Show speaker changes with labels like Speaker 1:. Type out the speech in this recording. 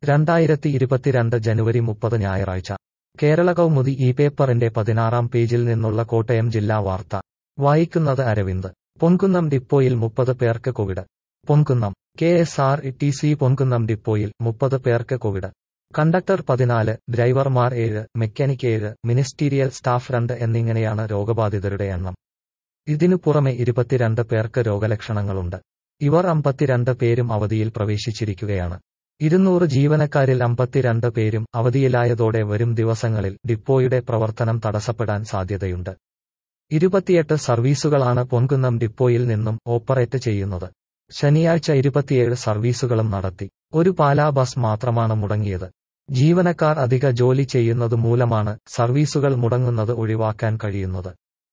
Speaker 1: രണ്ടായിരത്തി ഇരുപത്തിരണ്ട് ജനുവരി മുപ്പത് ഞായറാഴ്ച കേരള കൗമുദി ഈ പേപ്പറിന്റെ പതിനാറാം പേജിൽ നിന്നുള്ള കോട്ടയം ജില്ലാ വാർത്ത വായിക്കുന്നത് അരവിന്ദ് പൊൻകുന്നം ഡിപ്പോയിൽ മുപ്പത് പേർക്ക് covid Ponkunnam K S R T C Ponkunnam ഡിപ്പോയിൽ മുപ്പത് പേർക്ക് കോവിഡ് കണ്ടക്ടർ പതിനാല് ഡ്രൈവർമാർ ഏഴ് മെക്കാനിക് ഏഴ് മിനിസ്റ്റീരിയൽ സ്റ്റാഫ് രണ്ട് എന്നിങ്ങനെയാണ് രോഗബാധിതരുടെ എണ്ണം ഇതിനു പുറമെ ഇരുപത്തിരണ്ട് പേർക്ക് രോഗലക്ഷണങ്ങളുണ്ട് ഇവർ അമ്പത്തിരണ്ട് പേരും അവധിയിൽ പ്രവേശിച്ചിരിക്കുകയാണ് ഇരുന്നൂറ് ജീവനക്കാരിൽ അമ്പത്തിരണ്ട് പേരും അവധിയിലായതോടെ വരും ദിവസങ്ങളിൽ ഡിപ്പോയുടെ പ്രവർത്തനം തടസ്സപ്പെടാൻ സാധ്യതയുണ്ട് ഇരുപത്തിയെട്ട് സർവീസുകളാണ് പൊൻകുന്നം ഡിപ്പോയിൽ നിന്നും ഓപ്പറേറ്റ് ചെയ്യുന്നത് ശനിയാഴ്ച ഇരുപത്തിയേഴ് സർവീസുകളും നടത്തി ഒരു പാലാ ബസ് മാത്രമാണ് മുടങ്ങിയത് ജീവനക്കാർ അധിക ജോലി ചെയ്യുന്നത് മൂലമാണ് സർവീസുകൾ മുടങ്ങുന്നത് ഒഴിവാക്കാൻ കഴിയുന്നത്